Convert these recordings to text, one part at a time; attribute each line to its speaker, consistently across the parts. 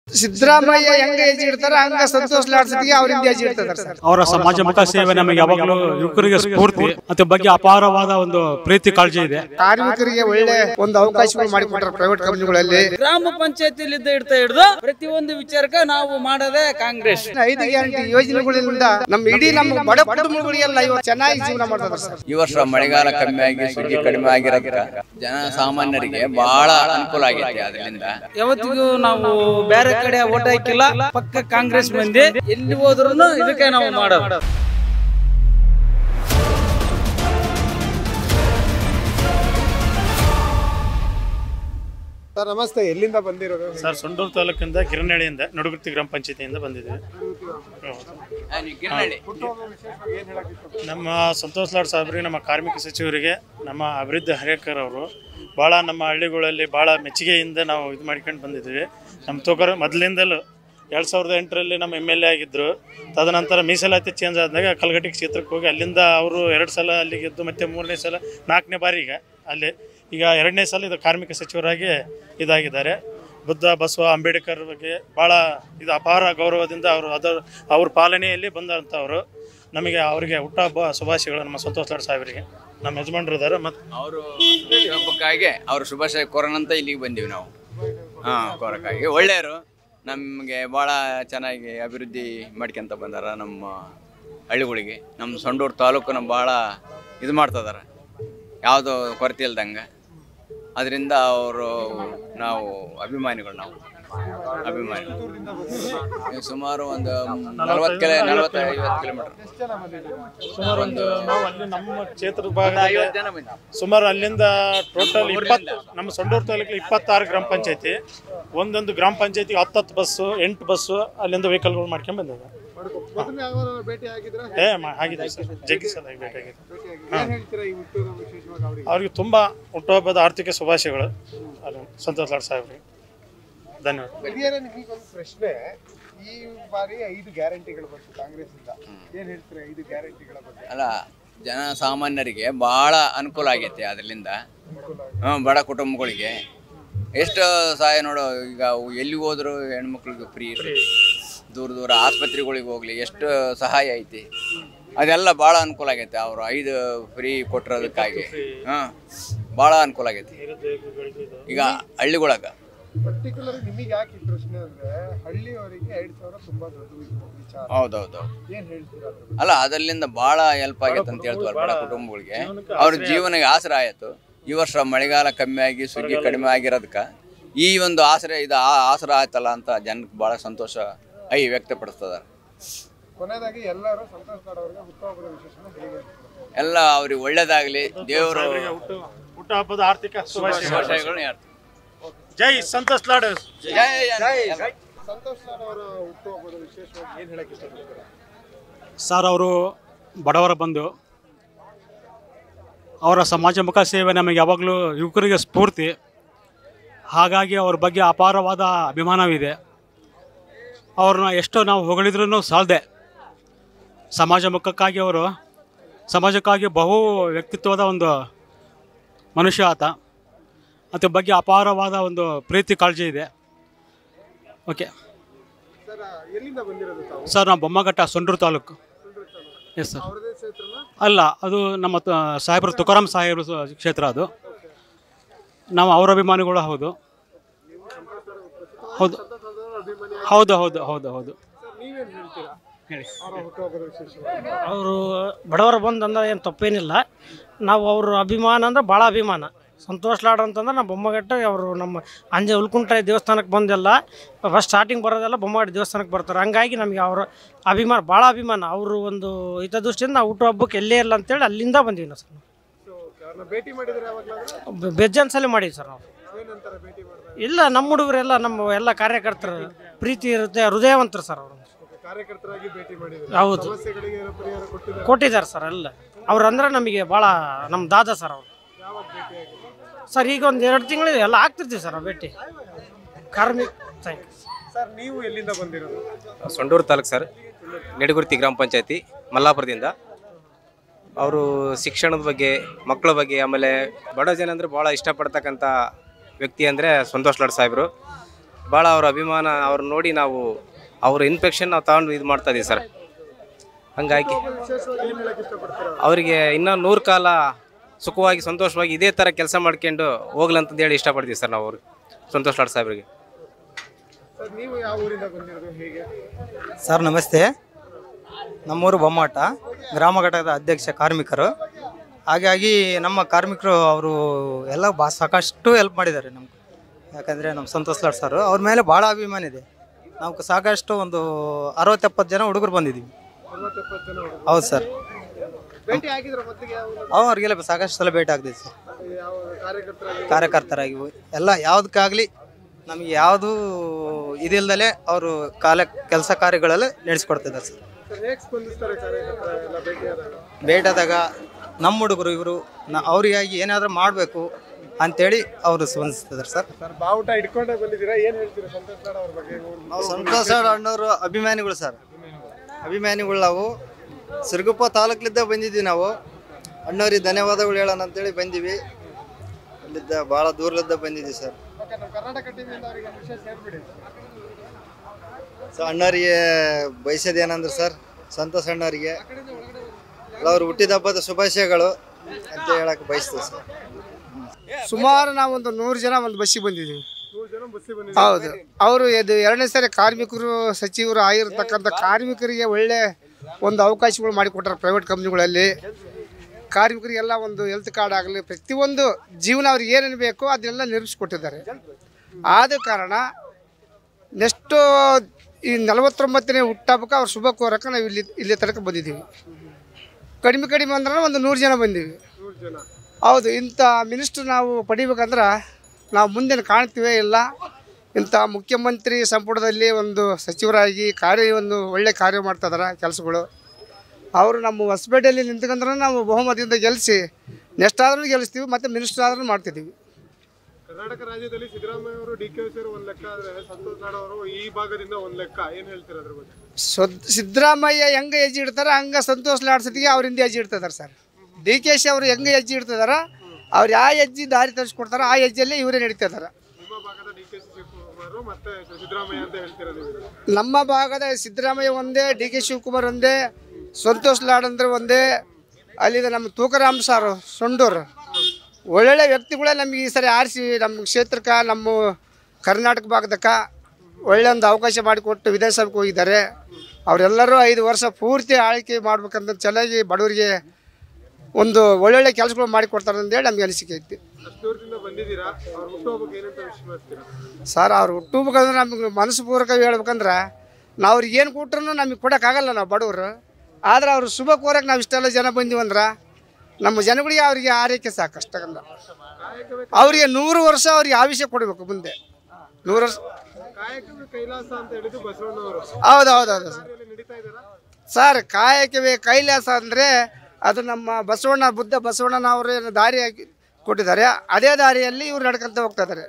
Speaker 1: ಸಿದ್ದರಾಮಯ್ಯ ಹೆಂಗ ಹೆಜ್ಜೆ ಇಡ್ತಾರ ಹಂಗ ಸಂತೋಷ್ ಲಾಡ್ಸತಿಗೆ ಅವ್ರಿಂದ ಹೆಜ್ಜೆ ಇಡ್ತಾರೆ ಸರ್
Speaker 2: ಅವರ ಸಮಾಜಮುಖ ಸೇವೆ ನಮಗೆ ಯಾವಾಗಲೂ ಯುವಕರಿಗೆ ಸ್ಫೂರ್ತಿ ಅದ್ರ ಬಗ್ಗೆ ಅಪಾರವಾದ ಒಂದು ಪ್ರೀತಿ ಕಾಳಜಿ ಇದೆ
Speaker 1: ಕಾರ್ಮಿಕರಿಗೆ ಒಳ್ಳೆ ಒಂದು ಅವಕಾಶಗಳು ಮಾಡಿಕೊಟ್ಟಾರೆ ಪ್ರೈವೇಟ್ ಕಂಪನಿಗಳಲ್ಲಿ
Speaker 3: ಗ್ರಾಮ ಪಂಚಾಯತಿಲಿದ್ದ ಇಡ್ತಾ ಹಿಡ್ದು ಪ್ರತಿಯೊಂದು ವಿಚಾರಕ್ಕೆ ನಾವು ಮಾಡೋದೇ ಕಾಂಗ್ರೆಸ್
Speaker 1: ಐದು ಗ್ಯಾರಂಟಿ ಯೋಜನೆಗಳಿಂದ ನಮ್ಮ ಇಡೀ ನಮ್ಮ ಬಡ ಕುಟುಂಬಗಳಿಗೆಲ್ಲ ಇವತ್ತು ಚೆನ್ನಾಗಿ ಜೀವನ ಮಾಡ್ತಾರೆ ಸರ್
Speaker 4: ಈ ವರ್ಷ ಮಳೆಗಾಲ ಕಮ್ಮಿ ಆಗಿ ಸುಗ್ಗಿ ಕಡಿಮೆ ಆಗಿರೋದ್ರಿಂದ ಜನ ಸಾಮಾನ್ಯರಿಗೆ ಬಹಳ ಅನುಕೂಲ ಆಗೈತೆ ಅದರಿಂದ
Speaker 3: ಯಾವತ್ತಿಗೂ ನಾವು ಬೇರೆ ಕಡೆ ಓಟ್ ಹಾಕಿಲ್ಲ ಪಕ್ಕ ಕಾಂಗ್ರೆಸ್ ಮಂದಿ ಎಲ್ಲಿ ಹೋದ್ರು ಇದಕ್ಕೆ ನಾವು ಮಾಡೋದು
Speaker 5: ಸರ್ ನಮಸ್ತೆ ಎಲ್ಲಿಂದ ಬಂದಿರೋದು
Speaker 6: ಸರ್ ಸೊಂಡೂರು ತಾಲೂಕಿಂದ ಗಿರಣಹಳ್ಳಿಯಿಂದ ನಡುಗುರ್ತಿ ಗ್ರಾಮ ಪಂಚಾಯತಿಯಿಂದ ಬಂದಿದ್ದೀವಿ ನಮ್ಮ ಸಂತೋಷ್ ಲಾಡ್ ಸಾಹೇಬ್ರಿಗೆ ನಮ್ಮ ಕಾರ್ಮಿಕ ಸಚಿವರಿಗೆ ನಮ್ಮ ಅಭಿವೃದ್ಧಿ ಹರೇಕರ್ ಅವರು ಭಾಳ ನಮ್ಮ ಹಳ್ಳಿಗಳಲ್ಲಿ ಭಾಳ ಮೆಚ್ಚುಗೆಯಿಂದ ನಾವು ಇದು ಮಾಡ್ಕೊಂಡು ಬಂದಿದ್ದೀವಿ ನಮ್ಮ ತೊಗರ ಮೊದಲಿಂದಲೂ ಎರಡು ಸಾವಿರದ ಎಂಟರಲ್ಲಿ ನಮ್ಮ ಎಮ್ ಎಲ್ ಎ ಆಗಿದ್ದರು ತದನಂತರ ಮೀಸಲಾತಿ ಚೇಂಜ್ ಆದಾಗ ಕಲ್ಗಟ್ಟಿ ಕ್ಷೇತ್ರಕ್ಕೆ ಹೋಗಿ ಅಲ್ಲಿಂದ ಅವರು ಎರಡು ಸಲ ಅಲ್ಲಿ ಗೆದ್ದು ಮತ್ತೆ ಮೂರನೇ ಸಲ ನಾಲ್ಕನೇ ಬಾರಿ ಈಗ ಅಲ್ಲಿ ಈಗ ಎರಡನೇ ಸಲ ಇದು ಕಾರ್ಮಿಕ ಸಚಿವರಾಗಿ ಇದಾಗಿದ್ದಾರೆ ಬುದ್ಧ ಬಸವ ಅಂಬೇಡ್ಕರ್ ಬಗ್ಗೆ ಭಾಳ ಇದು ಅಪಾರ ಗೌರವದಿಂದ ಅವರು ಅದರ ಅವ್ರ ಪಾಲನೆಯಲ್ಲಿ ಬಂದಂಥವ್ರು ನಮಗೆ ಅವರಿಗೆ ಹುಟ್ಟಹಬ್ಬ ಶುಭಾಶಯಗಳು ನಮ್ಮ ಸಂತೋಷ್ ಲಾಡ್ ಸಾಹೇಬರಿಗೆ ನಮ್ಮ ಯಜಮಾನ್ರು ಇದ್ದಾರೆ ಮತ್ತು
Speaker 4: ಅವರು ಹಬ್ಬಕ್ಕಾಗಿ ಅವ್ರ ಶುಭಾಶಯ ಕೋರೋಣಂತ ಇಲ್ಲಿಗೆ ಬಂದೀವಿ ನಾವು ಹಾಂ ಕೋರಕ್ಕಾಗಿ ಒಳ್ಳೆಯವರು ನಮಗೆ ಭಾಳ ಚೆನ್ನಾಗಿ ಅಭಿವೃದ್ಧಿ ಮಾಡ್ಕೊಂತ ಬಂದಾರ ನಮ್ಮ ಹಳ್ಳಿಗಳಿಗೆ ನಮ್ಮ ಸಂಡೂರು ತಾಲೂಕನ್ನ ಭಾಳ ಇದು ಮಾಡ್ತಿದಾರೆ ಯಾವುದೋ ಕೊರತೆ ಇಲ್ದಂಗೆ ಅದರಿಂದ ಅವರು ನಾವು ಅಭಿಮಾನಿಗಳು ನಾವು ಅಭಿಮಾನಿ ನೀವು ಸುಮಾರು ಒಂದು ನಲವತ್ತು ಕಿಲೋ ನಲವತ್ತು ಐವತ್ತು ಕಿಲೋಮೀಟರ್
Speaker 6: ಸುಮಾರು ಒಂದು ನಾವು ಅಲ್ಲಿ ನಮ್ಮ ಕ್ಷೇತ್ರದ ಭಾಗದಲ್ಲಿ ಸುಮಾರು ಅಲ್ಲಿಂದ ಟೋಟಲ್ ಇಪ್ಪತ್ತು ನಮ್ಮ ಸೊಂಡೂರು ತಾಲೂಕು ಇಪ್ಪತ್ತಾರು ಗ್ರಾಮ ಪಂಚಾಯತಿ ಒಂದೊಂದು ಗ್ರಾಮ ಪಂಚಾಯತಿಗೆ ಹತ್ತತ್ತು ಬಸ್ಸು ಎಂಟು ಬಸ್ಸು ಅಲ್ಲಿಂದ ವೆಹಿಕಲ್ಗಳು ಮಾಡ್ಕೊಂಡ್ ಬಂದಿದೆ
Speaker 5: ಮೊದಲು ಯಾವಾಗ ಭೇಟಿ ಆಗಿದ್ರ
Speaker 6: ಏ ಮಾ- ಆಗಿದೆ ಸರ್ ಜಗ್ಗಿ ಸಲ ಬೇಕಾಗಿದೆ
Speaker 5: ಏನ್ ಹೇಳ್ತೀರಾ ಈ ಹುಟ್ಟೂರು ವಿಶೇಷವಾಗಿ ಅವ್ರಿಗೆ
Speaker 6: ಅವ್ರಿಗೆ ತುಂಬ ಹುಟ್ಟುಹಬ್ಬದ ಆರ್ಥಿಕ ಶುಭಾಶಯಗಳು ಅಲ್ಲಿ ಸಂತೋಷ್ ಲಾಡ್ ಸಾಹೇಬ್ರಿಗೆ ಧನ್ಯವಾದ
Speaker 5: ಹಿರಿಯರೇ ನಿಮಗೊಂದು ಪ್ರಶ್ನೆ ಈ ಬಾರಿ ಐದು ಗ್ಯಾರಂಟಿಗಳು ಬಂತು ಕಾಂಗ್ರೆಸ್ ಇಂದ ಏನ್ ಹೇಳ್ತೀರಾ ಐದು ಗ್ಯಾರಂಟಿಗಳ ಬಗ್ಗೆ
Speaker 4: ಅಲ್ಲ ಜನ ಸಾಮಾನ್ಯರಿಗೆ ಭಾಳ ಅನುಕೂಲ ಆಗೈತೆ ಅದರಿಂದ ಹ್ಞೂ ಬಡ ಕುಟುಂಬಗಳಿಗೆ ಎಷ್ಟು ಸಹಾಯ ನೋಡು ಈಗ ಅವು ಎಲ್ಲಿ ಹೋದ್ರು ಹೆಣ್ಮಕ್ಳಿಗೆ ಫ್ರೀ ದೂರ ದೂರ ಆಸ್ಪತ್ರೆಗಳಿಗೆ ಹೋಗ್ಲಿ ಎಷ್ಟು ಸಹಾಯ ಐತಿ ಅದೆಲ್ಲ ಭಾಳ ಅನುಕೂಲ ಆಗೈತೆ ಅವರು ಐದು ಫ್ರೀ ಕೊಟ್ಟಿರೋದಕ್ಕಾಗಿ ಹಾಂ ಭಾಳ ಅನುಕೂಲ ಆಗೈತಿ ಈಗ ಹಳ್ಳಿಗೊಳಗೆ
Speaker 5: ಪರ್ಟಿಕ್ಯುಲರ್ ನಿಮಗೆ ಯಾಕೆ ಈ ಪ್ರಶ್ನೆ ಅಂದ್ರೆ ಹಳ್ಳಿಯವರಿಗೆ ಐದು ಸಾವಿರ ತುಂಬಾ ದೊಡ್ಡ ವಿಚಾರ
Speaker 4: ಹೌದೌದು
Speaker 5: ಏನ್ ಹೇಳ್ತೀರಾ ಅದ್ರ ಬಗ್ಗೆ?
Speaker 4: ಅಲ್ಲ ಅದರಿಂದ ಭಾಳ ಹೆಲ್ಪ್ ಆಗೈತೆ ಅಂತ ಹೇಳ್ತಾರೆ ಬಡ ಕುಟುಂಬಗಳಿಗೆ ಅವ್ರ ಜೀವನಕ್ಕೆ ಆಸರೆ ಆಯಿತು ಈ ವರ್ಷ ಮಳೆಗಾಲ ಕಮ್ಮಿ ಆಗಿ ಸುಗ್ಗಿ ಕಡಿಮೆ ಆಗಿರೋದಕ್ಕೆ ಈ ಒಂದು ಆಸರೆ ಇದು ಆ- ಆಸರೆ ಆಯ್ತಲ್ಲ ಅಂತ ಜನಕ್ಕೆ ಭಾಳ ಸಂತೋಷ ಐ ವ್ಯಕ್ತಪಡಿಸ್ತದಾರೆ
Speaker 5: ಕೊನೆಯದಾಗಿ ಎಲ್ಲರೂ ಸಂತೋಷ್ ಲಾಡ್ ಅವರಿಗೆ ಹುಟ್ಟುಹಬ್ಬದ ವಿಶೇಷನ ಹೇಗೆ ಹೇಳ್ತೀರಾ?
Speaker 4: ಎಲ್ಲ ಅವ್ರಿಗೆ ಒಳ್ಳೇದಾಗಲಿ ದೇವರು
Speaker 6: ಹುಟ್ಟು ಹುಟ್ಟುಹಬ್ಬದ ಆರ್ಥಿಕ ಶುಭಾಶಯಗಳು
Speaker 4: ಶುಭಾಶಯಗಳನ್ನ ಹೇಳ್ತಾರೆ
Speaker 6: ಜೈ ಸಂತೋಷ್ ಲಾಡ್
Speaker 5: ಸಂತೋಷ್ ಲಾಡ್ ಅವರ ಹುಟ್ಟುಹಬ್ಬದ ವಿಶೇಷವಾಗಿ ಏನ್ ಹೇಳಕ್ ಇಷ್ಟಪಡ್ತೀರಾ
Speaker 2: ಸರ್ ಅವರು ಬಡವರ ಬಂಧು ಅವರ ಸಮಾಜಮುಖ ಸೇವೆ ನಮಗೆ ಯಾವಾಗಲೂ ಯುವಕರಿಗೆ ಸ್ಫೂರ್ತಿ ಹಾಗಾಗಿ ಅವ್ರ ಬಗ್ಗೆ ಅಪಾರವಾದ ಅಭಿಮಾನವಿದೆ ಅವ್ರನ್ನ ಎಷ್ಟೋ ನಾವು ಹೊಗಳಿದ್ರೂ ಸಾಲದೆ ಸಮಾಜಮುಖಕ್ಕಾಗಿ ಅವರು ಸಮಾಜಕ್ಕಾಗಿ ಬಹು ವ್ಯಕ್ತಿತ್ವದ ಒಂದು ಮನುಷ್ಯ ಆತ ಅದ್ರ ಬಗ್ಗೆ ಅಪಾರವಾದ ಒಂದು ಪ್ರೀತಿ ಕಾಳಜಿ ಇದೆ ಓಕೆ
Speaker 5: ಸರ್ ಎಲ್ಲಿಂದ ಬಂದಿರೋದು ತಾವು
Speaker 2: ಸರ್ ನಾವು ಬೊಮ್ಮಘಟ್ಟ ಸೊಂಡ್ರು ತಾಲೂಕು ಎಸ್ ಸರ್
Speaker 5: ಅವ್ರದೇ ಕ್ಷೇತ್ರನ
Speaker 2: ಅಲ್ಲ ಅದು ನಮ್ಮ ತ- ಸಾಹೇಬರು ತುಕಾರಾಮ್ ಸಾಹೇಬರು ಸ- ಕ್ಷೇತ್ರ ಅದು ನಾವು ಅವರ ಅಭಿಮಾನಿಗಳು ಹೌದು ಹೌದು ಹೌದು ಹೌದು ಹೌದು ಹೌದು
Speaker 5: ಸರ್ ನೀವೇನ್ ಹೇಳ್ತೀರಾ
Speaker 2: ಹೇಳಿ
Speaker 5: ಅವರ ಹುಟ್ಟುಹಬ್ಬದ ವಿಶೇಷವಾಗಿ
Speaker 7: ಅವರು ಬಡವರು ಬಂದು ಅಂದ್ರೆ ಏನು ತಪ್ಪೇನಿಲ್ಲ ನಾವು ಅವ್ರ ಅಭಿಮಾನ ಅಂದ್ರೆ ಭಾಳ ಅಭಿಮಾನ ಸಂತೋಷ್ ಲಾಡ್ ಅಂತಂದ್ರೆ ನಮ್ಮ ಬೊಮ್ಮಗಟ್ಟ ಅವರು ನಮ್ಮ ಅಂಜೆ ಉಲ್ಕುಂಟ ದೇವಸ್ಥಾನಕ್ಕೆ ಬಂದೆಲ್ಲ ಫಸ್ಟ್ ಸ್ಟಾರ್ಟಿಂಗ್ ಬರೋದೆಲ್ಲ ಬೊಮ್ಮಗಟ್ಟ ದೇವಸ್ಥಾನಕ್ಕೆ ಬರ್ತಾರೆ ಹಂಗಾಗಿ ನಮಗೆ ಅವರ ಅಭಿಮಾನ ಭಾಳ ಅಭಿಮಾನ ಅವರು ಒಂದು ಹಿತದೃಷ್ಟಿಯಿಂದ ನಾವು ಹುಟ್ಟುಹಬ್ಬಕ್ಕೆ ಎಲ್ಲೇ ಇಲ್ಲ ಅಂತೇಳಿ ಅಲ್ಲಿಂದ ಬಂದೀವಿ ನಾವು ಸರ್
Speaker 5: ಸೊ ಅವ್ರನ್ನ ಭೇಟಿ ಮಾಡಿದ್ರೆ ಯಾವಾಗಲಾದ್ರೂ
Speaker 7: ಬೆ- ಬೆಜ್ಜನ್ ಸಲ ಮಾಡೀವಿ ಸರ್ ನಾವು
Speaker 5: ಏನಂತಾರೆ ಭೇಟಿ ಮಾಡಿದ್ರೆ
Speaker 7: ಇಲ್ಲ ನಮ್ಮ ಹುಡುಗರೆಲ್ಲ ನಮ್ಮ ಎಲ್ಲ ಕಾರ್ಯಕರ್ತರು ಪ್ರೀತಿ ಇರುತ್ತೆ ಹೃದಯವಂತರು ಸರ್ ಅವರು
Speaker 5: ಕಾರ್ಯಕರ್ತರಾಗಿ ಭೇಟಿ ಮಾಡಿದ್ರೆ
Speaker 7: ಹೌದು
Speaker 5: ಸಮಸ್ಯೆಗಳಿಗೆ ಏನೋ ಪರಿಹಾರ ಕೊಟ್ಟಿದ್ದಾರೆ
Speaker 7: ಕೊಟ್ಟಿದ್ದಾರೆ ಸರ್ ಎಲ್ಲ ಅವ್ರು ಅಂದ್ರೆ ನಮಗೆ ಭಾಳ ನಮ್ಮ ದಾದ ಸರ್ ಅವರು
Speaker 5: ಯಾವಾಗ ಭೇಟಿ ಆಗಿದೆ
Speaker 7: ಸರ್ ಈಗ ಒಂದು ಎರಡು ತಿಂಗಳಿದೆ ಎಲ್ಲ ಆಗ್ತಿರ್ತೀವಿ ಸರ್ ನಾವು ಭೇಟಿ ಕಾರ್ಮಿಕ ಥ್ಯಾಂಕ್ ಯು
Speaker 5: ಸರ್ ನೀವು ಎಲ್ಲಿಂದ ಬಂದಿರೋದು
Speaker 8: ಸೊಂಡೂರು ತಾಲೂಕು ಸರ್ ನೆಡಗುರ್ತಿ ಗ್ರಾಮ ಪಂಚಾಯತಿ ಮಲ್ಲಾಪುರದಿಂದ ಅವರು ಶಿಕ್ಷಣದ ಬಗ್ಗೆ ಮಕ್ಕಳ ಬಗ್ಗೆ ಆಮೇಲೆ ಬಡ ಜನ ಅಂದರೆ ಭಾಳ ಇಷ್ಟಪಡ್ತಕ್ಕಂಥ ವ್ಯಕ್ತಿ ಅಂದರೆ ಸಂತೋಷ್ ಲಾಡ್ ಸಾಹೇಬರು ಭಾಳ ಅವ್ರ ಅಭಿಮಾನ ಅವ್ರು ನೋಡಿ ನಾವು ಅವ್ರ ಇನ್ಫೆಕ್ಷನ್ ನಾವು ತಗೊಂಡು ಇದು ಮಾಡ್ತಾ ಇದೀವಿ ಸರ್ ಹಂಗಾಗಿ
Speaker 5: ವಿಶೇಷವಾಗಿ ಏನ್ ಹೇಳಕ್ ಇಷ್ಟಪಡ್ತೀರಾ
Speaker 8: ಅವರಿಗೆ ಇನ್ನೂ ನೂರು ಕಾಲ ಸುಖವಾಗಿ ಸಂತೋಷವಾಗಿ ಇದೇ ಥರ ಕೆಲಸ ಮಾಡ್ಕೊಂಡು ಹೋಗ್ಲಂತಂದು ಹೇಳಿ ಇಷ್ಟಪಡ್ತೀವಿ ಸರ್ ನಾವು ಅವ್ರಿಗೆ ಸಂತೋಷ್ ಲಾಡ್ ಸಾಹೇಬ್ರಿಗೆ
Speaker 5: ಸರ್ ನೀವು ಯಾವ ಊರಿಂದ ಬಂದಿರೋದು ಹೇಗೆ
Speaker 9: ಸರ್ ನಮಸ್ತೆ ನಮ್ಮೂರು ಬೊಮ್ಮಾಟ ಗ್ರಾಮ ಘಟಕದ ಅಧ್ಯಕ್ಷ ಕಾರ್ಮಿಕರು ಹಾಗಾಗಿ ನಮ್ಮ ಕಾರ್ಮಿಕರು ಅವರು ಎಲ್ಲ ಬಾ ಸಾಕಷ್ಟು ಹೆಲ್ಪ್ ಮಾಡಿದ್ದಾರೆ ನಮ್ಗೆ ಯಾಕಂದರೆ ನಮ್ಮ ಸಂತೋಷ್ ಲಾಡ್ ಸರ್ ಅವ್ರ ಮೇಲೆ ಭಾಳ ಅಭಿಮಾನ ಇದೆ ನಾವು ಸಾಕಷ್ಟು ಒಂದು ಅರವತ್ತೆಪ್ಪತ್ತು ಜನ ಹುಡುಗರು ಬಂದಿದ್ದೀವಿ
Speaker 5: ಅರವತ್ತೆಪ್ಪತ್ತು ಜನ ಹುಡುಗರು.
Speaker 9: ಹೌದು ಸರ್
Speaker 5: ಭೇಟಿ ಆಗಿದ್ರ ಮೊದಲಿಗೆ ಯಾವ
Speaker 9: ಅವ್ರಿಗೆಲ್ಲ ಸಾಕಷ್ಟು ಸಲ ಭೇಟಿ ಆಗ್ತೈತೆ ಸರ್
Speaker 5: ಯಾವ ಕಾರ್ಯಕರ್ತರಾಗಿ
Speaker 9: ಕಾರ್ಯಕರ್ತರಾಗಿ ಎಲ್ಲ ಯಾವುದಕ್ಕಾಗಲಿ ನಮಗೆ ಯಾವುದು ಇದಿಲ್ದಲೆ ಅವರು ಕಾಲ ಕೆಲಸ ಕಾರ್ಯಗಳಲ್ಲಿ ನಡೆಸ್ಕೊಡ್ತಿದ್ದಾರೆ ಸರ್
Speaker 5: ಸರ್ ಹೇಗೆ ಸ್ಪಂದಿಸ್ತಾರೆ ಕಾರ್ಯಕರ್ತರ ಎಲ್ಲ ಭೇಟಿ ಆದಾಗ
Speaker 9: ಭೇಟಾದಾಗ ನಮ್ಮ ಹುಡುಗರು ಇವರು ನ ಅವರಿಗಾಗಿ ಏನಾದರೂ ಮಾಡಬೇಕು ಅಂತೇಳಿ ಅವರು ಸ್ಪಂದಿಸ್ತಿದ್ದಾರೆ ಸರ್
Speaker 5: ಸರ್ ಬಾವುಟ ಇಟ್ಕೊಂಡೇ ಬಂದಿದ್ದೀರಾ ಏನ್ ಹೇಳ್ತೀರಾ ಸಂತೋಷ್ ಲಾಡ್ ಅವ್ರ ಬಗ್ಗೆ ಊರ್-
Speaker 9: ನಾವು ಸಂತೋಷ್ ಅಣ್ಣವರು ಅಭಿಮಾನಿಗಳು ಸರ್ ಅಭಿಮಾನಿಗಳು ನಾವು ಸಿರುಗುಪ್ಪ ತಾಲೂಕ್ಲಿದ್ದ ಬಂದಿದ್ದೀವಿ ನಾವು ಅಣ್ಣವ್ರಿಗೆ ಧನ್ಯವಾದಗಳು ಹೇಳೋಣ ಅಂತೇಳಿ ಬಂದೀವಿ ಅಲ್ಲಿದ್ದ ಭಾಳ ದೂರಲಿದ್ದ ಬಂದಿದ್ದೀವಿ ಸರ್
Speaker 5: ಓಕೆ ನಮ್ಮ ಕರ್ನಾಟಕ ಟೀಮಿಂದ ಅವರಿಗೆ ವಿಷಯ ಸೇರ್ಬಿಡಿ
Speaker 9: ಸೊ ಅಣ್ಣವರಿಗೆ ಬಯಸೋದು ಏನಂದ್ರೆ ಸರ್ ಸಂತೋಷ್ ಅಣ್ಣವರಿಗೆ ಅವ್ರ ಹುಟ್ಟಿದ ಹಬ್ಬದ ಶುಭಾಶಯಗಳು ಅಂತ ಹೇಳಕ್ಕೆ ಬಯಸ್ತೀವಿ ಸರ್
Speaker 1: ಸುಮಾರು ನಾವು ಒಂದು ನೂರು ಜನ ಒಂದು ಬಸ್ಸಿಗೆ ಬಂದಿದ್ದೀವಿ
Speaker 5: ನೂರು ಜನ ಬಸ್ಸಿಗೆ ಬಂದಿದ್ದೀರಾ
Speaker 1: ಹೌದು ಅವರು ಇದು ಎರಡನೇ ಸಾರಿ ಕಾರ್ಮಿಕರು ಸಚಿವರು ಆಗಿರ್ತಕ್ಕಂಥ ಕಾರ್ಮಿಕರಿಗೆ ಒಳ್ಳೆ ಒಂದು ಅವಕಾಶಗಳು ಮಾಡಿಕೊಟ್ಟಾರೆ ಪ್ರೈವೇಟ್ ಕಂಪ್ನಿಗಳಲ್ಲಿ ಕಾರ್ಮಿಕರಿಗೆಲ್ಲ ಒಂದು ಹೆಲ್ತ್ ಕಾರ್ಡ್ ಆಗಲಿ ಪ್ರತಿಯೊಂದು ಜೀವನ ಅವ್ರಿಗೆ ಏನೇನು ಬೇಕೋ ಅದನ್ನೆಲ್ಲ ನಿರ್ಮಿಸ್ಕೊಟ್ಟಿದ್ದಾರೆ ಆದ ಕಾರಣ ನೆಕ್ಸ್ಟು ಈ ನಲವತ್ತೊಂಬತ್ತನೇ ಹುಟ್ಟಹಬ್ಬಕ್ಕೆ ಅವ್ರ ಶುಭ ಕೋರಕ್ಕೆ ನಾವು ಇಲ್ಲಿ ಇಲ್ಲಿ ತನಕ ಬಂದಿದ್ದೀವಿ ಕಡಿಮೆ ಕಡಿಮೆ ಅಂದ್ರೆ ಒಂದು ನೂರು ಜನ ಬಂದೀವಿ
Speaker 5: ನೂರು ಜನ
Speaker 1: ಹೌದು ಇಂಥ ಮಿನಿಸ್ಟ್ರ್ ನಾವು ಪಡಿಬೇಕಂದ್ರೆ ನಾವು ಮುಂದೆ ಕಾಣ್ತೀವೇ ಇಲ್ಲ ಇಂಥ ಮುಖ್ಯಮಂತ್ರಿ ಸಂಪುಟದಲ್ಲಿ ಒಂದು ಸಚಿವರಾಗಿ ಕಾರ್ಯ ಒಂದು ಒಳ್ಳೆ ಕಾರ್ಯ ಮಾಡ್ತಾ ಇದಾರೆ ಕೆಲಸಗಳು ಅವರು ನಮ್ಮ ಹೊಸಪೇಟೆಯಲ್ಲಿ ನಿಂತ್ಕೊಂಡ್ರೆ ನಾವು ಬಹುಮತದಿಂದ ಗೆಲ್ಲಿಸಿ ನೆಕ್ಸ್ಟ್ ಆದ್ರೂ ಗೆಲ್ಲಿಸ್ತೀವಿ ಮತ್ತು ಮಿನಿಸ್ಟರ್ ಆದ್ರೂ ಮಾಡ್ತಿದ್ದೀವಿ
Speaker 5: ಕರ್ನಾಟಕ ರಾಜ್ಯದಲ್ಲಿ ಸಿದ್ದರಾಮಯ್ಯ ಅವರು ಡಿ ಕೆ ಅವರು ಒಂದ್ ಲೆಕ್ಕ ಆದ್ರೆ ಸಂತೋಷ್ ಲಾಡ್ ಅವರು ಈ ಭಾಗದಿಂದ ಒಂದ್ ಲೆಕ್ಕ ಏನ್ ಹೇಳ್ತೀರಾ ಅದ್ರ ಬಗ್ಗೆ
Speaker 1: ಸೊದ್ ಸಿದ್ದರಾಮಯ್ಯ ಹೆಂಗೆ ಹೆಜ್ಜೆ ಇಡ್ತಾರೆ ಹಂಗೆ ಸಂತೋಷ್ ಲಾಡ್ಸತಿಗೆ ಅವ್ರ ಹಿಂದೆ ಹೆಜ್ಜೆ ಇಡ್ತಿದ್ದಾರೆ ಸರ್ ಡಿ ಕೆ ಶಿ ಅವರು ಹೆಂಗೆ ಹೆಜ್ಜೆ ಇಡ್ತಿದಾರ ಅವ್ರು ಯಾವ ಹೆಜ್ಜೆ ದಾರಿ ತರಿಸ್ಕೊಡ್ತಾರೋ ಆ ಹೆಜ್ಜೆಯಲ್ಲಿ ಇವರೇ ನಡೀತಿದ್ದಾರೆ
Speaker 5: ನಿಮ್ಮ ಭಾಗದ ಡಿ ಕೆ ಶಿವಕುಮಾರ್ ಮತ್ತೆ ಸಿದ್ದರಾಮಯ್ಯ ಅಂತ ಹೇಳ್ತಿರೋದು ಇವ್ರು.
Speaker 1: ನಮ್ಮ ಭಾಗದ ಸಿದ್ದರಾಮಯ್ಯ ಒಂದೇ ಡಿ ಕೆ ಶಿವಕುಮಾರ್ ಒಂದೇ ಸಂತೋಷ್ ಲಾಡ್ ಅಂದ್ರೆ ಒಂದೇ ಅಲ್ಲಿದೆ ನಮ್ಮ ತೂಕರಾಮ್ ಸಾರು ಸೊಂಡೂರು ಒಳ್ಳೊಳ್ಳೆ ವ್ಯಕ್ತಿಗಳೇ ನಮಗೆ ಈ ಸರಿ ಆರಿಸಿ ನಮ್ಮ ಕ್ಷೇತ್ರಕ್ಕೆ ನಮ್ಮ ಕರ್ನಾಟಕ ಭಾಗದಕ್ಕೆ ಒಳ್ಳೆ ಒಂದು ಅವಕಾಶ ಮಾಡಿಕೊಟ್ಟು ವಿಧಾನಸಭೆಗೆ ಹೋಗಿದ್ದಾರೆ ಅವರೆಲ್ಲರೂ ಐದು ವರ್ಷ ಪೂರ್ತಿ ಆಳ್ಕೆ ಮಾಡ್ಬೇಕಂತ ಚೆನ್ನಾಗಿ ಬಡವರಿಗೆ ಒಂದು ಒಳ್ಳೊಳ್ಳೆ ಕೆಲಸಗಳು ಮಾಡಿಕೊಡ್ತಾರೆ ಅಂತೇಳಿ ನಮಗೆ ಅನಿಸಿಕೆ ಐತಿ
Speaker 5: ಅಷ್ಟು ದೂರದಿಂದ ಬಂದಿದ್ದೀರಾ ಅವ್ರ ಹುಟ್ಟುಹಬ್ಬಕ್ಕೆ ಏನಂತ ವಿಶ್ ಮಾಡ್ತೀರಾ
Speaker 1: ಸರ್ ಅವ್ರು ಹುಟ್ಟುಬೇಕಂದ್ರೆ ನಮಗೆ ಮನಸ್ಸು ಪೂರ್ವಕ ಹೇಳ್ಬೇಕಂದ್ರೆ ನಾವು ಅವ್ರಿಗೆ ಏನು ಕೊಟ್ರು ನಮಗೆ ಕೊಡೋಕ್ಕಾಗಲ್ಲ ನಾವು ಬಡವರು ಆದ್ರೆ ಅವ್ರು ಶುಭ ಕೋರಕ್ಕೆ ನಾವು ಇಷ್ಟೆಲ್ಲ ಜನ ಬಂದೀವಂದ್ರೆ ನಮ್ಮ ಜನಗಳಿಗೆ ಅವರಿಗೆ ಆರೈಕೆ ಸಾಕು ಅಷ್ಟಕ್ಕಂದ ಅವರಿಗೆ ನೂರು ವರ್ಷ ಅವ್ರಿಗೆ ಆವಿಷ್ಯ ಕೊಡಬೇಕು ಮುಂದೆ ನೂರು ವರ್ಷ
Speaker 5: ಕಾಯಕವೇ ಕೈಲಾಸ ಅಂತ ಹೇಳಿದ್ದು ಬಸವಣ್ಣವರು
Speaker 1: ಹೌದು ಹೌದು ಹೌದು ಸರ್
Speaker 5: ಇಲ್ಲಿ ನಡೀತಾ ಇದ್ದಾರಾ
Speaker 1: ಸರ್ ಕಾಯಕವೇ ಕೈಲಾಸ ಅಂದರೆ ಅದು ನಮ್ಮ ಬಸವಣ್ಣ ಬುದ್ಧ ಬಸವಣ್ಣನವರು ಏನು ದಾರಿ ಹಾಕಿ ಕೊಟ್ಟಿದ್ದಾರೆ ಅದೇ ದಾರಿಯಲ್ಲಿ ಇವ್ರು ನಡ್ಕೊಂತ ಹೋಗ್ತಾ ಇದ್ದಾರೆ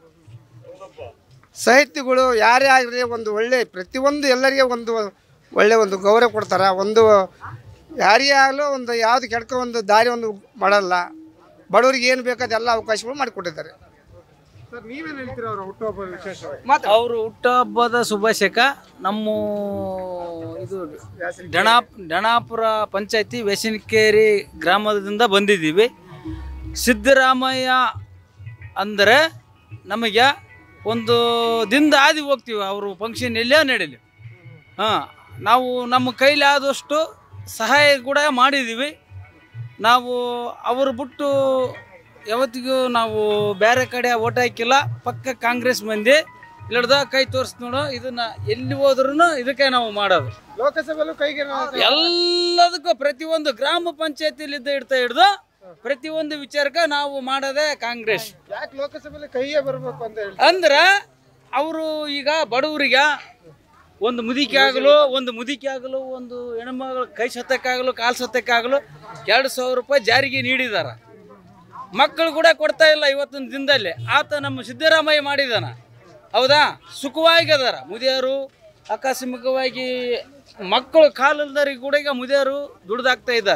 Speaker 1: ಸಾಹಿತ್ಯಗಳು ಯಾರೇ ಆಗಲಿ ಒಂದು ಒಳ್ಳೆ ಪ್ರತಿಯೊಂದು ಎಲ್ಲರಿಗೆ ಒಂದು ಒಳ್ಳೆ ಒಂದು ಗೌರವ ಕೊಡ್ತಾರೆ ಒಂದು ಯಾರೇ ಆಗಲೂ ಒಂದು ಯಾವುದು ಕೆಡ್ಕ ಒಂದು ದಾರಿ ಒಂದು ಮಾಡಲ್ಲ ಬಡವರಿಗೆ ಏನು ಬೇಕಾದ ಎಲ್ಲ ಅವಕಾಶಗಳು ಮಾಡಿಕೊಟ್ಟಿದ್ದಾರೆ
Speaker 5: ಸರ್ ನೀವೇನ್ ಹೇಳ್ತೀರಾ ಅವ್ರ ಹುಟ್ಟುಹಬ್ಬ ವಿಶೇಷವಾಗಿ
Speaker 3: ಅವರು ಹುಟ್ಟುಹಬ್ಬದ ಶುಭಾಶಯಕ ನಮ್ಮ ಇದು ಡಣಾಪ್ ಡಣಾಪುರ ಪಂಚಾಯತಿ ವ್ಯಸನಕೇರಿ ಗ್ರಾಮದಿಂದ ಬಂದಿದ್ದೀವಿ ಸಿದ್ದರಾಮಯ್ಯ ಅಂದರೆ ನಮಗೆ ಒಂದು ದಿಂದ ಆದಿ ಹೋಗ್ತೀವಿ ಅವರು ಫಂಕ್ಷನ್ ಎಲ್ಲೇ ನಡೀಲಿ ಹಾಂ ನಾವು ನಮ್ಮ ಕೈಲಿ ಆದಷ್ಟು ಸಹಾಯ ಕೂಡ ಮಾಡಿದ್ದೀವಿ ನಾವು ಅವರು ಬಿಟ್ಟು ಯಾವತ್ತಿಗೂ ನಾವು ಬೇರೆ ಕಡೆ ಓಟ್ ಹಾಕಿಲ್ಲ ಪಕ್ಕ ಕಾಂಗ್ರೆಸ್ ಮಂದಿ ಇಲ್ಲಡ್ದ ಕೈ ತೋರಿಸ್ ನೋಡು ಇದನ್ನ ಎಲ್ಲಿ ಹೋದ್ರೂ ಇದಕ್ಕೆ ನಾವು ಮಾಡೋದು
Speaker 5: ಲೋಕಸಭೆಯಲ್ಲೂ ಕೈಗೆ
Speaker 3: ಎಲ್ಲದಕ್ಕೂ ಪ್ರತಿಯೊಂದು ಗ್ರಾಮ ಪಂಚಾಯತಿಲಿದ್ದ ಹಿಡ್ತಾ ಹಿಡ್ದು ಪ್ರತಿಯೊಂದು ವಿಚಾರಕ್ಕೆ ನಾವು ಮಾಡೋದೇ ಕಾಂಗ್ರೆಸ್
Speaker 5: ಯಾಕೆ ಲೋಕಸಭೆಯಲ್ಲಿ ಕೈಯೇ ಬರ್ಬೇಕು ಅಂತ ಹೇಳಿ
Speaker 3: ಅಂದ್ರೆ ಅವರು ಈಗ ಬಡವರಿಗೆ ಒಂದು ಮುದುಕಿ ಆಗಲು ಒಂದು ಮುದುಕಿ ಆಗಲು ಒಂದು ಹೆಣ್ಮಗಳು ಕೈ ಸತ್ತಕ್ಕಾಗಲು ಕಾಲು ಸತ್ತಕ್ಕಾಗಲು ಎರಡು ಸಾವಿರ ರೂಪಾಯಿ ಜಾರಿಗೆ ನೀಡಿದ್ದಾರೆ ಮಕ್ಕಳು ಕೂಡ ಕೊಡ್ತಾ ಇಲ್ಲ ಇವತ್ತಿನ ದಿನದಲ್ಲಿ ಆತ ನಮ್ಮ ಸಿದ್ದರಾಮಯ್ಯ ಮಾಡಿದಾನ ಹೌದಾ ಸುಖವಾಗಿ ಅದಾರ ಮುದಿಯರು ಆಕಸ್ಮಿಕವಾಗಿ ಮಕ್ಕಳು ಕಾಲಿಲ್ದರಿಗೆ ಕೂಡ ಈಗ ಮುದಿಯರು ದುಡ್ದಾಗ್ತಾ ಇದ್ದಾರೆ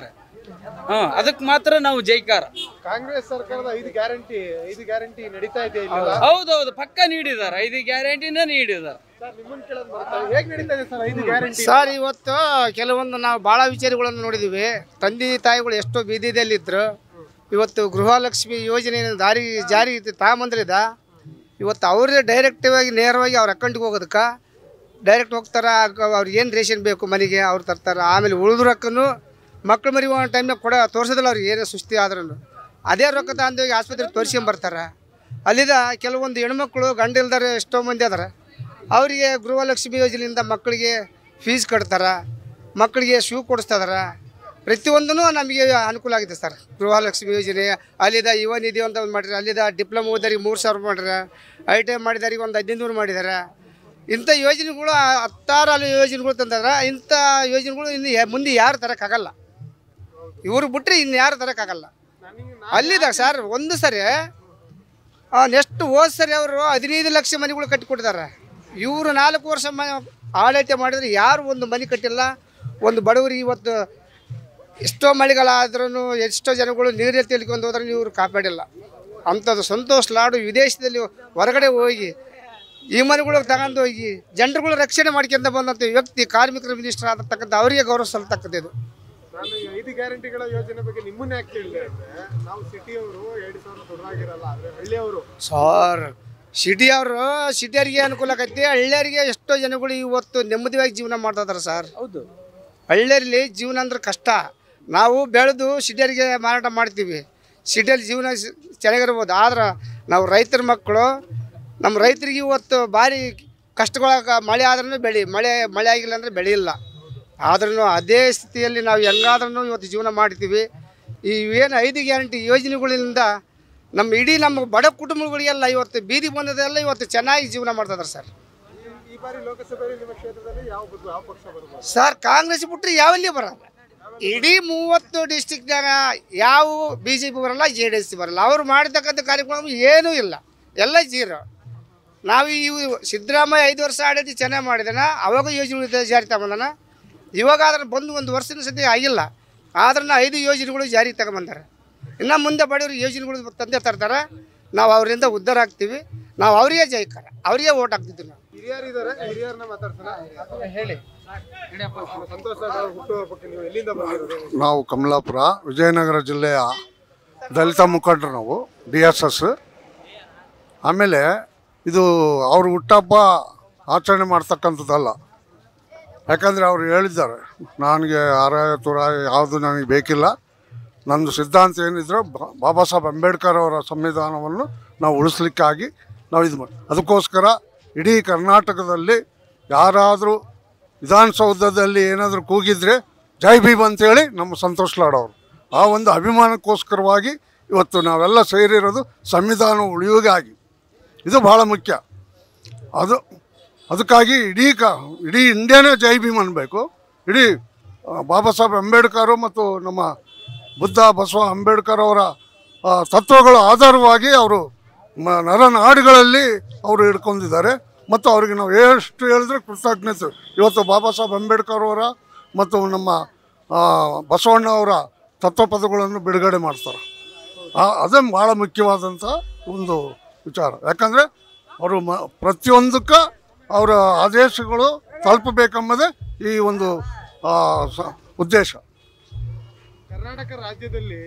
Speaker 3: ಹಾಂ ಅದಕ್ಕೆ ಮಾತ್ರ ನಾವು ಜೈಕಾರ
Speaker 5: ಕಾಂಗ್ರೆಸ್ ಸರ್ಕಾರದ ಐದು ಗ್ಯಾರಂಟಿ ಐದು ಗ್ಯಾರಂಟಿ ನಡೀತಾ ಇದೆ ಇಲ್ಲ
Speaker 3: ಹೌದೌದು ಪಕ್ಕ ನೀಡಿದ್ದಾರೆ ಐದು ಗ್ಯಾರಂಟಿನ ನೀಡಿದ್ದಾರೆ
Speaker 5: ಸರ್ ನಿಮ್ಮನ್ನ ಕೇಳೋದು ಬರುತ್ತಾ? ಹೇಗ್ ನಡೀತಾ ಇದೆ ಸರ್ ಐದು ಗ್ಯಾರಂಟಿ
Speaker 1: ಸರ್ ಇವತ್ತು ಕೆಲವೊಂದು ನಾವು ಭಾಳ ವಿಚಾರಗಳನ್ನು ನೋಡಿದ್ದೀವಿ ತಂದೆ ತಾಯಿಗಳು ಎಷ್ಟೋ ಬೀದಿದಲ್ಲಿದ್ದರು ಇವತ್ತು ಗೃಹಲಕ್ಷ್ಮಿ ಯೋಜನೆ ದಾರಿ ಜಾರಿ ತಗೊಂಬಂದ್ರಿದ ಇವತ್ತು ಅವರೇ ಡೈರೆಕ್ಟಿವ್ ಆಗಿ ನೇರವಾಗಿ ಅವ್ರ ಅಕೌಂಟ್ಗೆ ಹೋಗೋದಕ್ಕೆ ಡೈರೆಕ್ಟ್ ಹೋಗ್ತಾರೆ ಅವ್ರಿಗೆ ಏನು ರೇಷನ್ ಬೇಕು ಮನೆಗೆ ಅವ್ರು ತರ್ತಾರೆ ಆಮೇಲೆ ಉಳಿದ ರೊಕ್ಕನು ಮಕ್ಳು ಮರಿ ಒಂದು ಟೈಮ್ನಾಗ ಕೊಡ ತೋರಿಸೋದಿಲ್ಲ ಅವ್ರಿಗೆ ಏನೇ ಸುಸ್ತಿ ಆದ್ರೂ ಅದೇ ರೊಕ್ಕ ತಂದೋಗಿ ಆಸ್ಪತ್ರೆಗೆ ತೋರಿಸ್ಕೊಂಬರ್ತಾರೆ ಅಲ್ಲಿದ ಕೆಲವೊಂದು ಹೆಣ್ಮಕ್ಳು ಗಂಡ ಇಲ್ದಾರೆ ಎಷ್ಟೋ ಮಂದಿ ಅದಾರ ಅವರಿಗೆ ಗೃಹಲಕ್ಷ್ಮಿ ಯೋಜನೆಯಿಂದ ಮಕ್ಕಳಿಗೆ ಫೀಸ್ ಕಟ್ತಾರೆ ಮಕ್ಕಳಿಗೆ ಶೂ ಕೊಡಿಸ್ತಿದಾರ ಪ್ರತಿಯೊಂದೂ ನಮಗೆ ಅನುಕೂಲ ಆಗಿದೆ ಸರ್ ಗೃಹಲಕ್ಷ್ಮಿ ಯೋಜನೆ ಅಲ್ಲಿದ ಯುವ ನಿಧಿ ಅಂತ ಒಂದು ಮಾಡಿದ್ದಾರೆ ಅಲ್ಲಿದ ಡಿಪ್ಲೊಮಾ ಓದೋರಿಗೆ ಮೂರು ಸಾವಿರ ಮಾಡ್ಯಾರ ಐ ಟಿ ಐ ಮಾಡಿದವ್ರಿಗೆ ಒಂದು ಹದಿನೈದು ಮಾಡಿದ್ದಾರೆ ಇಂಥ ಯೋಜನೆಗಳು ಹತ್ತಾರು ಅಲ್ಲಿ ಯೋಜನೆಗಳು ತಂದಾರ ಇಂಥ ಯೋಜನೆಗಳು ಇನ್ನು ಯಾ- ಮುಂದೆ ಯಾರು ತರೋಕ್ಕಾಗಲ್ಲ ಇವ್ರು ಬಿಟ್ಟರೆ ಇನ್ನು ಯಾರು ತರೋಕ್ಕಾಗಲ್ಲ ಅಲ್ಲಿದ ಸರ್ ಒಂದು ಸರಿ ನೆಕ್ಸ್ಟ್ ಹೋದ ಸರಿ ಅವರು ಹದಿನೈದು ಲಕ್ಷ ಮನೆಗಳು ಕಟ್ಟಿಕೊಟ್ಟಿದ್ದಾರೆ ಇವರು ನಾಲ್ಕು ವರ್ಷ ಮ ಆಡಳಿತ ಮಾಡಿದ್ರೆ ಯಾರು ಒಂದು ಮನೆ ಕಟ್ಟಿಲ್ಲ ಒಂದು ಬಡವರಿಗೆ ಇವತ್ತು ಎಷ್ಟೋ ಮಳೆಗಳಾದ್ರೂ ಎಷ್ಟೋ ಜನಗಳು ನೀರಲ್ಲಿ ತೆಲ್ಕೊಂಡು ಹೋದ್ರೆ ಇವರು ಕಾಪಾಡಿಲ್ಲ ಅಂಥದ್ದು ಸಂತೋಷ್ ಲಾಡು ವಿದೇಶದಲ್ಲಿ ಹೊರಗಡೆ ಹೋಗಿ ಈ ಮನೆಗಳಿಗೆ ತಗೊಂಡು ಹೋಗಿ ಜನರುಗಳು ರಕ್ಷಣೆ ಮಾಡ್ಕೊಂತ ಬಂದಂಥ ವ್ಯಕ್ತಿ ಕಾರ್ಮಿಕರ ಮಿನಿಸ್ಟರ್ ಆಗಿರ್ತಕ್ಕಂಥ ಅವರಿಗೆ ಗೌರವ ಸಲ್ತಕ್ಕಂಥದ್ದು
Speaker 5: ನಾನು ಈ ಐದು ಗ್ಯಾರಂಟಿಗಳ ಯೋಜನೆ ಬಗ್ಗೆ ನಿಮ್ಮನ್ನ ಯಾಕೆ ಕೇಳಿದೆ ಅಂದ್ರೆ ನಾವು ಸಿಟಿಯವರು ಎರಡು ಸಾವಿರ ದೊಡ್ಡದಾಗಿರಲ್ಲ ಆದ್ರೆ ಹಳ್ಳಿಯವರು
Speaker 1: ಸರ್ ಸಿಟಿಯವರು ಸಿಟಿಯರಿಗೆ ಅನುಕೂಲ ಆಗೈತಿ ಹಳ್ಳಿಯರಿಗೆ ಎಷ್ಟೋ ಜನಗಳು ಇವತ್ತು ನೆಮ್ಮದಿಯಾಗಿ ಜೀವನ ಮಾಡ್ತಾ ಇದಾರೆ ಸರ್
Speaker 3: ಹೌದು
Speaker 1: ಹಳ್ಳಿಯಲ್ಲಿ ಜೀವನ ಅಂದ್ರೆ ಕಷ್ಟ ನಾವು ಬೆಳೆದು ಸಿಟಿಯರಿಗೆ ಮಾರಾಟ ಮಾಡ್ತೀವಿ ಸಿಟಿಯಲ್ಲಿ ಜೀವನ ಸ್- ಚೆನ್ನಾಗಿರ್ಬೋದು ಆದ್ರೆ ನಾವು ರೈತರ ಮಕ್ಕಳು ನಮ್ಮ ರೈತರಿಗೆ ಇವತ್ತು ಭಾರಿ ಕಷ್ಟಗಳಾಗ ಮಳೆ ಆದ್ರೂ ಬೆಳೆ ಮಳೆ ಮಳೆ ಆಗಿಲ್ಲ ಅಂದರೆ ಬೆಳೆಯಿಲ್ಲ ಆದ್ರೂ ಅದೇ ಸ್ಥಿತಿಯಲ್ಲಿ ನಾವು ಹೆಂಗಾದ್ರೂ ಇವತ್ತು ಜೀವನ ಮಾಡ್ತೀವಿ ಈ ಏನು ಐದು ಗ್ಯಾರಂಟಿ ಯೋಜನೆಗಳಿಂದ ನಮ್ಮ ಇಡೀ ನಮ್ಮ ಬಡ ಕುಟುಂಬಗಳಿಗೆಲ್ಲ ಇವತ್ತು ಬೀದಿ ಬಂದದೆಲ್ಲ ಇವತ್ತು ಚೆನ್ನಾಗಿ ಜೀವನ ಮಾಡ್ತಿದ್ದಾರೆ ಸರ್
Speaker 5: ಈ ಬಾರಿ ಲೋಕಸಭೆಯಲ್ಲಿ ನಿಮ್ಮ ಕ್ಷೇತ್ರದಲ್ಲಿ ಯಾವ ಬದಲು ಯಾವ ಪಕ್ಷ ಬರ್ಬೋದು
Speaker 1: ಸರ್ ಕಾಂಗ್ರೆಸ್ ಬಿಟ್ಟರೆ ಯಾವಲ್ಲಿ ಬರಲ್ಲ ಇಡೀ ಮೂವತ್ತು ಡಿಸ್ಟಿಕ್ನಾಗ ಯಾವ ಬಿ ಜೆ ಪಿ ಬರಲ್ಲ ಜೆ ಡಿ ಎಸ್ ಬರಲ್ಲ ಅವ್ರು ಮಾಡಿರ್ತಕ್ಕಂಥ ಕಾರ್ಯಕ್ರಮ ಏನೂ ಇಲ್ಲ ಎಲ್ಲ ಜೀರೋ ನಾವು ಇವು ಸಿದ್ದರಾಮಯ್ಯ ಐದು ವರ್ಷ ಆಡಳಿತ ಚೆನ್ನಾಗಿ ಮಾಡಿದಾನ ಅವಾಗ ಯೋಜನೆಗಳು ಜಾರಿ ತಗೊಂಬಂದಾನ ಇವಾಗ ಆದ್ರೆ ಬಂದು ಒಂದು ವರ್ಷದ ಸದ್ಯ ಆಗಿಲ್ಲ ಆದ್ರೂ ಐದು ಯೋಜನೆಗಳು ಜಾರಿ ತಗೊಂಬಂದಾರೆ ಇನ್ನು ಮುಂದೆ ಬಡವರು ಯೋಜನೆಗಳು ತಂದೆ ತರ್ತಾರೆ ನಾವು ಅವರಿಂದ ಉದ್ಧಾರ ಆಗ್ತೀವಿ ನಾವು ಅವರಿಗೆ ಜೈಕಾರ ಅವರಿಗೆ ಓಟ್ ಹಾಕ್ತಿದ್ವಿ ನಾವು
Speaker 5: ಹಿರಿಯರು ಇದಾರೆ ಹಿರಿಯರನ್ನ ಮಾತಾಡ್ತಾರ ಹೇಳಿ ಸಂತೋಷ್ ಲಾಡ್ ಅವ್ರ ಹುಟ್ಟುಹಬ್ಬಕ್ಕೆ ನೀವು ಎಲ್ಲಿಂದ ಬಂದಿರೋದು
Speaker 10: ನಾವು ಕಮಲಾಪುರ ವಿಜಯನಗರ ಜಿಲ್ಲೆಯ ದಲಿತ ಮುಖಂಡರು ನಾವು ಡಿ ಎಸ್ ಎಸ್ ಆಮೇಲೆ ಇದು ಅವ್ರ ಹುಟ್ಟಹಬ್ಬ ಆಚರಣೆ ಮಾಡ್ತಕ್ಕಂಥದ್ದಲ್ಲ ಯಾಕಂದರೆ ಅವ್ರು ಹೇಳಿದ್ದಾರೆ ನನಗೆ ಆರಾಯ ತುರಾಯ ಯಾವುದು ನನಗೆ ಬೇಕಿಲ್ಲ ನಂದು ಸಿದ್ಧಾಂತ ಏನಿದ್ರು ಬಾ- ಬಾಬಾ ಸಾಹೇಬ್ ಅಂಬೇಡ್ಕರ್ ಅವರ ಸಂವಿಧಾನವನ್ನು ನಾವು ಉಳಿಸ್ಲಿಕ್ಕಾಗಿ ನಾವು ಇದು ಮಾಡಿ ಅದಕ್ಕೋಸ್ಕರ ಇಡೀ ಕರ್ನಾಟಕದಲ್ಲಿ ಯಾರಾದರೂ ವಿಧಾನಸೌಧದಲ್ಲಿ ಏನಾದರೂ ಕೂಗಿದ್ರೆ ಜೈ ಭೀಮ್ ಅಂತೇಳಿ ನಮ್ಮ ಸಂತೋಷ್ ಲಾಡ್ ಅವರು ಆ ಒಂದು ಅಭಿಮಾನಕ್ಕೋಸ್ಕರವಾಗಿ ಇವತ್ತು ನಾವೆಲ್ಲ ಸೇರಿರೋದು ಸಂವಿಧಾನ ಉಳಿಯುವುಗಾಗಿ ಇದು ಭಾಳ ಮುಖ್ಯ ಅದು ಅದಕ್ಕಾಗಿ ಇಡೀ ಕ ಇಡೀ ಇಂಡಿಯಾನೇ ಜೈ ಭೀಮ್ ಅನ್ನಬೇಕು ಇಡೀ ಆ, ಬಾಬಾ ಸಾಹೇಬ್ ಅಂಬೇಡ್ಕರು ಮತ್ತು ನಮ್ಮ ಬುದ್ಧ ಬಸವ ಅಂಬೇಡ್ಕರ್ ಅವರ ಆ, ತತ್ವಗಳ ಆಧಾರವಾಗಿ ಅವರು ಮ ನರನಾಡುಗಳಲ್ಲಿ ಅವರು ಹಿಡ್ಕೊಂಡಿದ್ದಾರೆ ಮತ್ತು ಅವರಿಗೆ ನಾವು ಎಷ್ಟು ಹೇಳಿದ್ರೆ ಕೃತಜ್ಞತೆ ಇವತ್ತು ಬಾಬಾ ಸಾಹೇಬ್ ಅಂಬೇಡ್ಕರ್ ಅವರ ಮತ್ತು ನಮ್ಮ ಆ, ಬಸವಣ್ಣ ಅವರ ತತ್ವಪದಗಳನ್ನು ಬಿಡುಗಡೆ ಮಾಡ್ತಾರೆ ಆ- ಅದೇ ಭಾಳ ಮುಖ್ಯವಾದಂಥ ಒಂದು ವಿಚಾರ ಯಾಕಂದರೆ ಅವರು ಮ ಪ್ರತಿಯೊಂದಕ್ಕೆ ಅವರ ಆದೇಶಗಳು ತಲುಪಬೇಕೆಂಬುದೇ ಈ ಒಂದು ಆ, ಸ- ಉದ್ದೇಶ
Speaker 5: ಕರ್ನಾಟಕ ರಾಜ್ಯದಲ್ಲಿ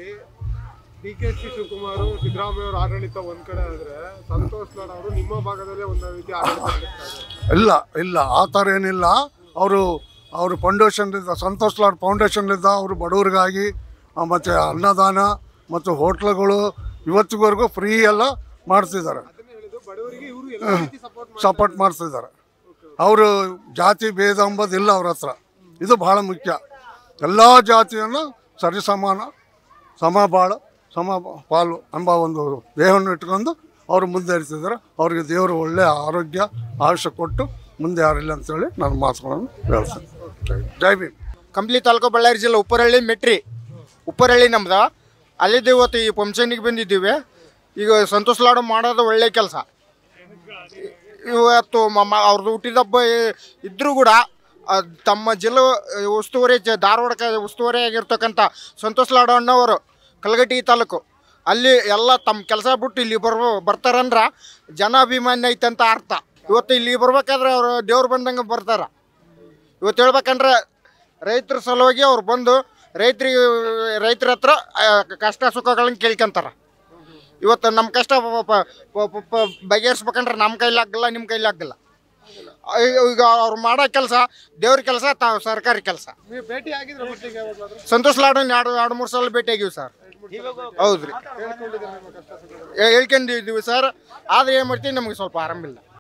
Speaker 5: ಡಿ ಕೆ ಸಿ ಶಿವಕುಮಾರ್ ಸಿದ್ದರಾಮಯ್ಯ ಅವರ ಆಡಳಿತ ಒಂದ್ ಕಡೆ ಆದ್ರೆ ಸಂತೋಷ್ ಲಾಡ್ ಅವರು ನಿಮ್ಮ ಭಾಗದಲ್ಲೇ ಒಂದು ರೀತಿ ಆಡಳಿತ ನಡೆಸ್ತಾ ಇದ್ದಾರೆ
Speaker 10: ಇಲ್ಲ ಇಲ್ಲ ಆ ಥರ ಏನಿಲ್ಲ ಅವರು ಅವರು ಫೌಂಡೇಶನ್ಲಿಂದ ಸಂತೋಷ್ ಲಾಡ್ ಫೌಂಡೇಶನ್ಲಿಂದ ಅವರು ಬಡವರಿಗಾಗಿ ಆ, ಮತ್ತು ಅನ್ನದಾನ ಮತ್ತು ಹೋಟ್ಲುಗಳು ಇವತ್ತಿವರೆಗೂ ಫ್ರೀ ಎಲ್ಲ ಮಾಡ್ತಿದ್ದಾರೆ
Speaker 5: ಬಡವರಿಗೆ ಇವರು ಎಲ್ಲ ರೀತಿ ಸಪೋರ್ಟ್
Speaker 10: ಸಪೋರ್ಟ್ ಮಾಡ್ತಿದ್ದಾರೆ ಅವರು ಜಾತಿ ಭೇದ ಅಂಬೋದಿಲ್ಲ ಅವ್ರ ಹತ್ರ ಇದು ಭಾಳ ಮುಖ್ಯ ಎಲ್ಲ ಜಾತಿಯನ್ನು ಸರಿಸಮಾನ ಸಮಬಾಳು ಸಮ ಪಾಲು ಎಂಬ ಒಂದು ದೇಹವನ್ನು ಇಟ್ಕೊಂಡು ಅವರು ಮುಂದೆ ಇರ್ತಿದ್ದಾರೆ ಅವರಿಗೆ ದೇವರು ಒಳ್ಳೆಯ ಆರೋಗ್ಯ ಆಯುಷ್ಯ ಕೊಟ್ಟು ಮುಂದೆ ಯಾರಿಲ್ಲ ಅಂತೇಳಿ ನಾನು ಮಾತುಗಳನ್ನು ಹೇಳ್ತೇನೆ ಜೈ ಭೀಮ್
Speaker 11: ಕಂಪ್ಲಿ ತಾಲೂಕು ಬಳ್ಳಾರಿ ಜಿಲ್ಲೆ ಉಪ್ಪರಹಳ್ಳಿ ಮೆಟ್ರಿ ಉಪ್ಪರಹಳ್ಳಿ ನಮ್ದು ಅಲ್ಲಿದ್ದು ಇವತ್ತು ಈ ಫಂಕ್ಷನಿಗೆ ಬಂದಿದ್ದೀವಿ ಈಗ ಸಂತೋಷ್ ಲಾಡು ಮಾಡೋದು ಒಳ್ಳೆ ಕೆಲಸ ಇವತ್ತು ಮಮ್ಮ ಅವ್ರದ್ದು ಹುಟ್ಟಿದಬ್ಬ ಇದ್ರೂ ಕೂಡ ಅದ್ ತಮ್ಮ ಜಿಲ್ಲಾ ಉಸ್ತುವಾರಿ ಜ ಧಾರವಾಡಕ್ಕೆ ಉಸ್ತುವಾರಿ ಆಗಿರ್ತಕ್ಕಂಥ ಸಂತೋಷ್ ಲಾಡು ಅಣ್ಣವರು ಕಲಗಟ್ಟಿ ತಾಲೂಕು ಅಲ್ಲಿ ಎಲ್ಲ ತಮ್ಮ ಕೆಲಸ ಬಿಟ್ಟು ಇಲ್ಲಿ ಬರ್ಬೋ ಬರ್ತಾರಂದ್ರೆ ಜನಾಭಿಮಾನಿ ಐತೆ ಅಂತ ಅರ್ಥ ಇವತ್ತು ಇಲ್ಲಿ ಬರ್ಬೇಕಾದ್ರೆ ಅವರು ದೇವ್ರು ಬಂದಂಗೆ ಬರ್ತಾರೆ ಇವತ್ತು ಹೇಳ್ಬೇಕಂದ್ರೆ ರೈತರ ಸಲುವಾಗಿ ಅವ್ರು ಬಂದು ರೈತರಿಗೆ ರೈತರ ಹತ್ರ ಆ, ಕಷ್ಟ ಸುಖಗಳನ್ನ ಕೇಳ್ಕೊಂತಾರ ಇವತ್ತು ನಮ್ಮ ಕಷ್ಟ ಪ- ಪ- ಪ- ಪ- ಪ- ಬಗೆಹರಿಸ್ಬೇಕಂದ್ರೆ ನಮ್ಮ ಕೈಲಿ ಆಗಲ್ಲ ನಿಮ್ಮ ಕೈಲಿ ಆಗಲ್ಲ ಈಗ ಅವ್ರು ಮಾಡೋ ಕೆಲಸ ದೇವ್ರ ಕೆಲಸ ತಾವು ಸರ್ಕಾರಿ ಕೆಲಸ
Speaker 5: ನೀವು ಭೇಟಿ ಆಗಿದ್ರೆ ಒಟ್ಟಿಗೆ ಯಾವಾಗ್ಲಾದ್ರೂ?
Speaker 11: ಸಂತೋಷ್ ಲಾಡನ್ ಎರಡು ಎರಡು ಮೂರು ಸಲ ಭೇಟಿ ಆಗಿವಿ ಸರ್ ಹೌದ್ರಿ
Speaker 5: ಹೇಳ್ಕೊಂಡಿದ್ದೀರಾ ನಿಮ್ಮ ಕಷ್ಟ ಸುಖ
Speaker 11: ಹೇಳ್ಕೊಂಡಿದ್ದೀವಿ ಸರ್ ಆದ್ರೆ ಏನು ಮಾಡ್ತೀವಿ ನಮಗೆ ಸ್ವಲ್ಪ ಆರಾಮಿಲ್ಲ